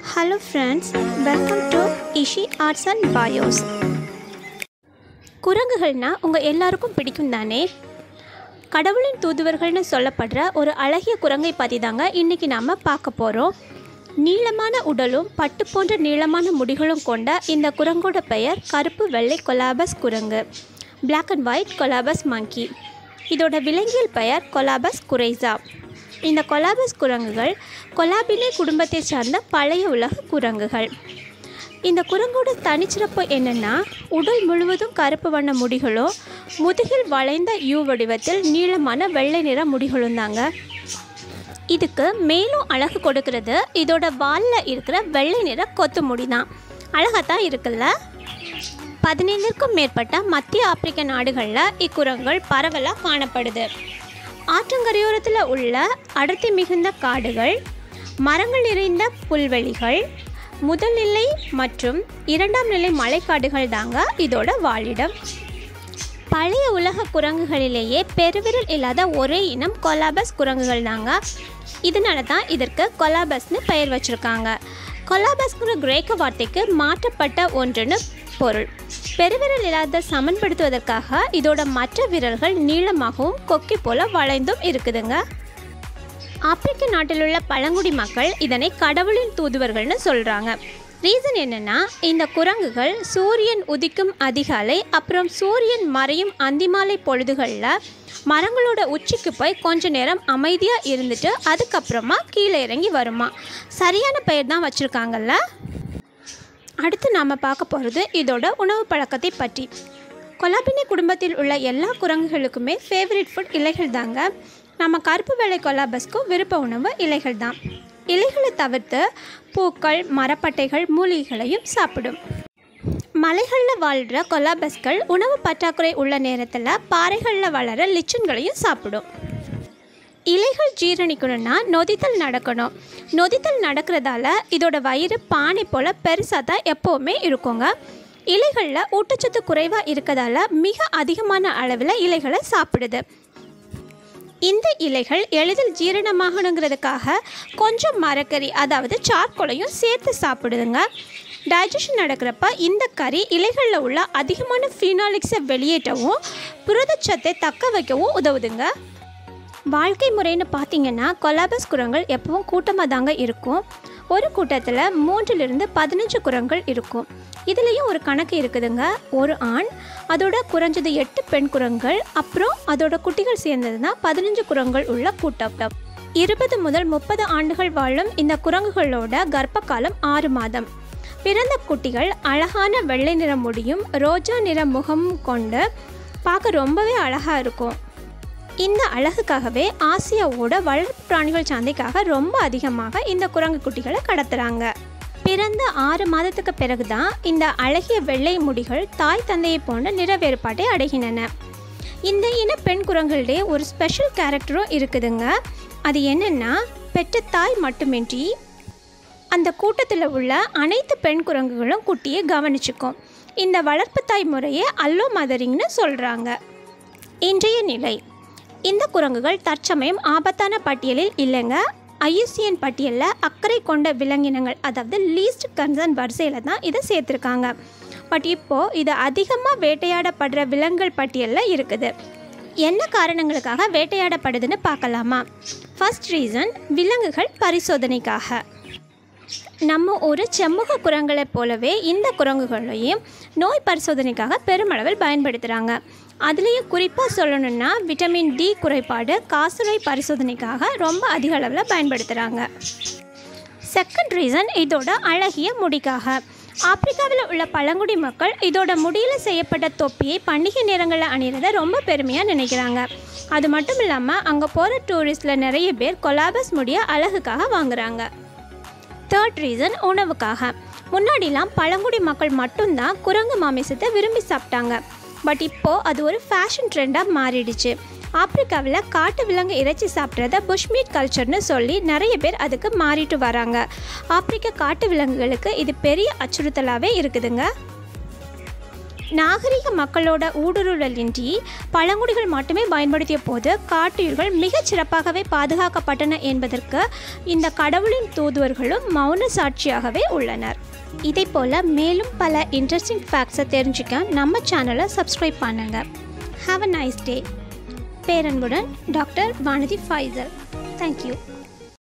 hello friends welcome to Ishi arts and bios குரங்குகள்னா உங்கள் எல்லாருக்கும் பிடிக்கும் தானே கடவுளின் தூதுவர்கள்னு சொல்லப்படுற ஒரு அழகிய குரங்கை பற்றி தாங்க இன்றைக்கி நாம் பார்க்க போகிறோம் நீளமான உடலும் பட்டு போன்ற நீளமான முடிகளும் கொண்ட இந்த குரங்கோட பெயர் கருப்பு வெள்ளை கொலாபஸ் குரங்கு Black and white colobus monkey இதோட விலங்கியல் பெயர் கொலாபஸ் குரைசா இந்த கொலாபஸ் குரங்குகள் கொலாபினே குடும்பத்தை சார்ந்த பழைய உலக குரங்குகள் இந்த குரங்கோட தனிச்சிறப்பு என்னென்னா உடல் முழுவதும் கருப்பு வண்ண முடிகளும் முதுகில் வளைந்த யூ வடிவத்தில் நீளமான வெள்ளை நிற முடிகளும் தாங்க இதுக்கு மேலும் அழகு கொடுக்கறது இதோட வாலில் இருக்கிற வெள்ளை நிற கொத்து முடி தான் அழகாக இருக்குல்ல பதினைந்திற்கும் மேற்பட்ட மத்திய ஆப்பிரிக்க நாடுகளில் இக்குரங்குகள் பரவலாக காணப்படுது ஆற்றங்கரையோரத்தில் உள்ள அடர்த்தி மிகுந்த காடுகள் மரங்கள் நிறைந்த புல்வெளிகள் முதல் நிலை மற்றும் இரண்டாம் நிலை மலைக்காடுகள் தாங்க இதோட வாழிடம் பழைய உலக குரங்குகளிலேயே பெருவிரல் இல்லாத ஒரே இனம் கொலாபஸ் குரங்குகள் தாங்க இதனால தான் இதற்கு கொலாபஸ்னு பெயர் வச்சுருக்காங்க கொலாபஸ்ங்கிற கிரேக்க வார்த்தைக்கு மாற்றப்பட்ட ஒன்றுன்னு பொருள் பெருவிரல் இல்லாத சமன்படுத்துவதற்காக இதோட மற்ற விரல்கள் நீளமாகவும் கொக்கி போல வளைந்தும் இருக்குதுங்க ஆப்பிரிக்க நாட்டில் உள்ள பழங்குடி மக்கள் இதனை கடவுளின் தூதுவர்கள்னு சொல்கிறாங்க ரீசன் என்னென்னா இந்த குரங்குகள் சூரியன் உதிக்கும் அதிகாலை அப்புறம் சூரியன் மறையும் அந்திமாலை பொழுதுகளில் மரங்களோட உச்சிக்கு போய் கொஞ்ச நேரம் அமைதியாக இருந்துட்டு அதுக்கப்புறமா கீழே இறங்கி வருமா சரியான பெயர் தான் வச்சுருக்காங்கல்ல அடுத்து நாம் பார்க்க போகிறது இதோட உணவு பழக்கத்தை பற்றி கொலாபினி குடும்பத்தில் உள்ள எல்லா குரங்குகளுக்குமே ஃபேவரட் ஃபுட் இலைகள் தாங்க நம்ம கருப்பு வெள்ளை கொலாபஸ்க்கும் விருப்ப உணவு இலைகள் தான் இலைகளை தவிர்த்து பூக்கள் மரப்பட்டைகள் மூலிகைகளையும் சாப்பிடும் மலைகளில் வாழ்கிற கொலாபஸ்கள் உணவு பற்றாக்குறை உள்ள நேரத்தில் பாறைகளில் வளர லிச்சன்களையும் சாப்பிடும் இலைகள் ஜீரணிக்கணும்னா நொதித்தல் நடக்கணும் நொதித்தல் நடக்கிறதால இதோட வயிறு பானை போல் பெருசாக தான் எப்போவுமே இருக்குங்க இலைகளில் ஊட்டச்சத்து குறைவாக இருக்கதால மிக அதிகமான அளவில் இலைகளை சாப்பிடுது இந்த இலைகள் எளிதில் ஜீரணமாகணுங்கிறதுக்காக கொஞ்சம் மரக்கறி அதாவது சார்கோலையும் சேர்த்து சாப்பிடுதுங்க டைஜஷன் நடக்கிறப்ப இந்த கறி இலைகளில் உள்ள அதிகமான ஃபீனாலிக்ஸை வெளியேற்றவும் புரதச்சத்தை தக்க வைக்கவும் உதவுதுங்க வாழ்க்கை முறைன்னு பார்த்தீங்கன்னா கொலாபஸ் குரங்கள் எப்பவும் கூட்டமாக தாங்க இருக்கும் ஒரு கூட்டத்தில் மூன்றிலிருந்து பதினஞ்சு குரங்கள் இருக்கும் இதுலேயும் ஒரு கணக்கு இருக்குதுங்க ஒரு ஆண் அதோட குறைஞ்சது எட்டு பெண் குரங்கள் அப்புறம் அதோட குட்டிகள் சேர்ந்தது தான் பதினஞ்சு குரங்கள் உள்ள கூட்டம் இருபது முதல் முப்பது ஆண்டுகள் வாழும் இந்த குரங்குகளோட கர்ப்ப காலம் ஆறு மாதம் பிறந்த குட்டிகள் அழகான வெள்ளை நிற முடியும் ரோஜா நிற முகமும் கொண்டு பார்க்க ரொம்பவே அழகாக இருக்கும் இந்த அழகுக்காகவே ஆசியாவோட வளர்ப்பு பிராணிகள் சந்தைக்காக ரொம்ப அதிகமாக இந்த குரங்கு குட்டிகளை கடத்துகிறாங்க பிறந்த ஆறு மாதத்துக்கு பிறகுதான் இந்த அழகிய வெள்ளை முடிகள் தாய் தந்தையை போன்ற நிற வேறுபாட்டை அடைகின்றன இந்த இன பெண் குரங்குகளிடையே ஒரு ஸ்பெஷல் கேரக்டரும் இருக்குதுங்க அது என்னென்னா பெற்ற தாய் மட்டுமின்றி அந்த கூட்டத்தில் உள்ள அனைத்து பெண் குரங்குகளும் குட்டியை கவனிச்சுக்கும் இந்த வளர்ப்பு தாய் முறையை அல்லோ மதரிங்னு சொல்கிறாங்க இன்றைய நிலை இந்த குரங்குகள் தற்சமயம் ஆபத்தான பட்டியலில் இல்லைங்க ஐயுசிஎன் பட்டியலில் அக்கறை கொண்ட விலங்கினங்கள் அதாவது லீஸ்ட் கன்சர்ன் வரிசையில் தான் இதை சேர்த்துருக்காங்க பட் இப்போது இது அதிகமாக வேட்டையாடப்படுற விலங்குகள் பட்டியலில் இருக்குது என்ன காரணங்களுக்காக வேட்டையாடப்படுதுன்னு பார்க்கலாமா ஃபர்ஸ்ட் ரீசன் விலங்குகள் பரிசோதனைக்காக நம்ம ஒரு செம்முக குரங்களை போலவே இந்த குரங்குகளையும் நோய் பரிசோதனைக்காக பெருமளவில் பயன்படுத்துகிறாங்க அதுலேயும் குறிப்பாக சொல்லணும்னா விட்டமின் டி குறைபாடு காசநோய் பரிசோதனைக்காக ரொம்ப அதிக அளவில் பயன்படுத்துகிறாங்க செகண்ட் ரீசன் இதோட அழகிய முடிக்காக ஆப்பிரிக்காவில் உள்ள பழங்குடி மக்கள் இதோட முடியில் செய்யப்பட்ட தொப்பியை பண்டிகை நேரங்களில் அணிகிறத ரொம்ப பெருமையாக நினைக்கிறாங்க அது மட்டும் இல்லாமல் அங்கே போகிற டூரிஸ்டில் நிறைய பேர் கொலாபஸ் முடியை அழகுக்காக வாங்குறாங்க தேர்ட் ரீசன் உணவுக்காக முன்னாடிலாம் பழங்குடி மக்கள் மட்டும்தான் குரங்கு மாமிசத்தை விரும்பி சாப்பிட்டாங்க பட் இப்போது அது ஒரு ஃபேஷன் ட்ரெண்டாக மாறிடுச்சு ஆப்பிரிக்காவில் காட்டு விலங்கு இறைச்சி சாப்பிட்றத புஷ்மீட் கல்ச்சர்னு சொல்லி நிறைய பேர் அதுக்கு மாறிட்டு வராங்க ஆப்பிரிக்க காட்டு விலங்குகளுக்கு இது பெரிய அச்சுறுத்தலாகவே இருக்குதுங்க நாகரிக மக்களோட ஊடுருவலின்றி பழங்குடிகள் மட்டுமே பயன்படுத்திய போது காட்டுயிர்கள் மிகச் சிறப்பாகவே பாதுகாக்கப்பட்டன என்பதற்கு இந்த கடவுளின் தூதுவர்களும் மௌன சாட்சியாகவே உள்ளனர் இதை போல் மேலும் பல இன்ட்ரெஸ்டிங் ஃபேக்ட்ஸை தெரிஞ்சுக்க நம்ம சேனலை சப்ஸ்கிரைப் பண்ணுங்கள் ஹாவ் அ நைஸ் டே பேரன்புடன் டாக்டர் வானதி ஃபைசல் தேங்க்யூ